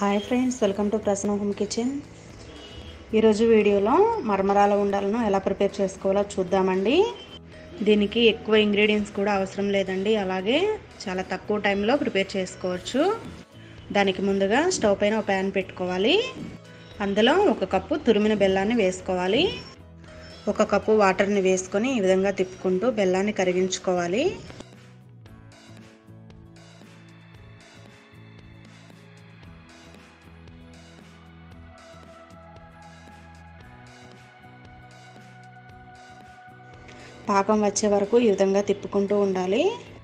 hi friends welcome to Prasanna home kitchen ఈరోజు వీడియోలో మరమరాల ఉండాలను ఎలా ప్రిపేర్ చేసుకోవాలో చూద్దామండి దీనికి ఎక్కువ ఇంగ్రీడియంట్స్ కూడా అవసరం లేదండి అలాగే చాలా తక్కువ టైంలో ప్రిపేర్ చేసుకోవచ్చు దానికి ముందుగా స్టవ్ పైన ఒక ప్యాన్ పెట్టుకోవాలి అందులో ఒక కప్పు తురిమిన బెల్లాన్ని వేసుకోవాలి ఒక కప్పు వాటర్ని వేసుకొని ఈ విధంగా తిప్పుకుంటూ బెల్లాన్ని కరిగించుకోవాలి పాకం వచ్చే వరకు ఈ విధంగా తిప్పుకుంటూ ఉండాలి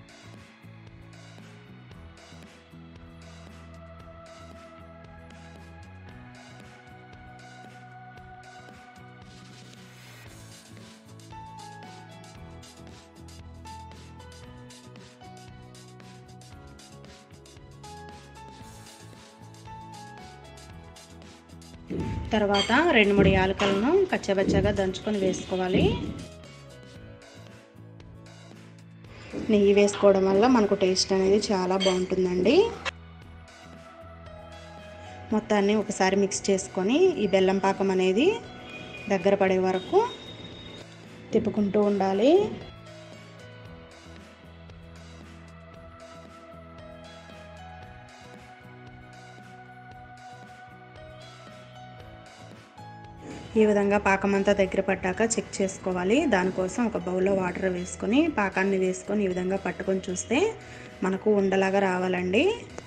తర్వాత రెండు మూడు యాలకలను కచ్చబచ్చగా దంచుకొని వేసుకోవాలి నెయ్యి వేసుకోవడం వల్ల మనకు టేస్ట్ అనేది చాలా బాగుంటుందండి మొత్తాన్ని ఒకసారి మిక్స్ చేసుకొని ఈ బెల్లం పాకం అనేది దగ్గర పడే వరకు తిప్పుకుంటూ ఉండాలి ఈ విధంగా పాకం అంతా దగ్గర పట్టాక చెక్ చేసుకోవాలి దానికోసం ఒక బౌల్లో వాటర్ వేసుకొని పాకాన్ని వేసుకొని ఈ విధంగా పట్టుకొని చూస్తే మనకు ఉండలాగా రావాలండి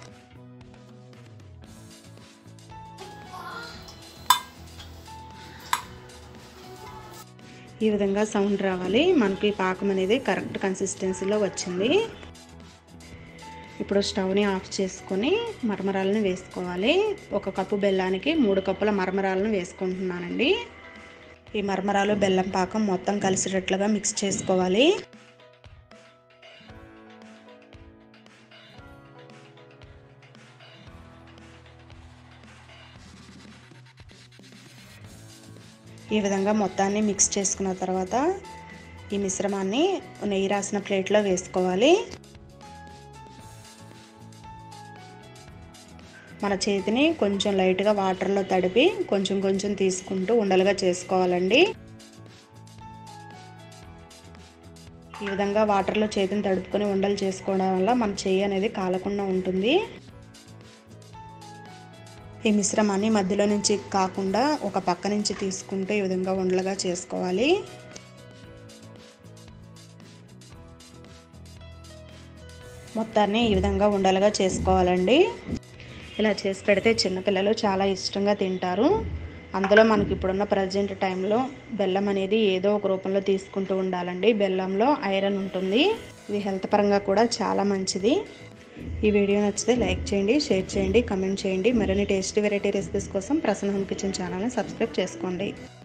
ఈ విధంగా సౌండ్ రావాలి మనకి పాకం అనేది కరెక్ట్ కన్సిస్టెన్సీలో వచ్చింది ఇప్పుడు స్టవ్ని ఆఫ్ చేసుకొని మరమరాలను వేసుకోవాలి ఒక కప్పు బెల్లానికి మూడు కప్పుల మరమరాలను వేసుకుంటున్నానండి ఈ మరమరాలు బెల్లం పాకం మొత్తం కలిసేటట్లుగా మిక్స్ చేసుకోవాలి ఈ విధంగా మొత్తాన్ని మిక్స్ చేసుకున్న తర్వాత ఈ మిశ్రమాన్ని నెయ్యి రాసిన ప్లేట్లో వేసుకోవాలి మన చేతిని కొంచెం లైట్గా వాటర్లో తడిపి కొంచెం కొంచెం తీసుకుంటూ ఉండలుగా చేసుకోవాలండి ఈ విధంగా వాటర్లో చేతిని తడుపుకొని ఉండలు చేసుకోవడం వల్ల మన చెయ్యి అనేది కాలకుండా ఉంటుంది ఈ మిశ్రమాన్ని మధ్యలో నుంచి కాకుండా ఒక పక్క నుంచి తీసుకుంటే ఈ విధంగా ఉండలుగా చేసుకోవాలి మొత్తాన్ని ఈ విధంగా ఉండలుగా చేసుకోవాలండి ఇలా చేసి పెడితే చిన్నపిల్లలు చాలా ఇష్టంగా తింటారు అందులో మనకి ఇప్పుడున్న ప్రజెంట్ టైంలో బెల్లం అనేది ఏదో ఒక రూపంలో తీసుకుంటూ ఉండాలండి బెల్లంలో ఐరన్ ఉంటుంది ఇది హెల్త్ పరంగా కూడా చాలా మంచిది ఈ వీడియో నచ్చితే లైక్ చేయండి షేర్ చేయండి కమెంట్ చేయండి మరిన్ని టేస్టీ వెరైటీ రెసిపీస్ కోసం ప్రసన్న హోమ్ కిచెన్ ఛానల్ని సబ్స్క్రైబ్ చేసుకోండి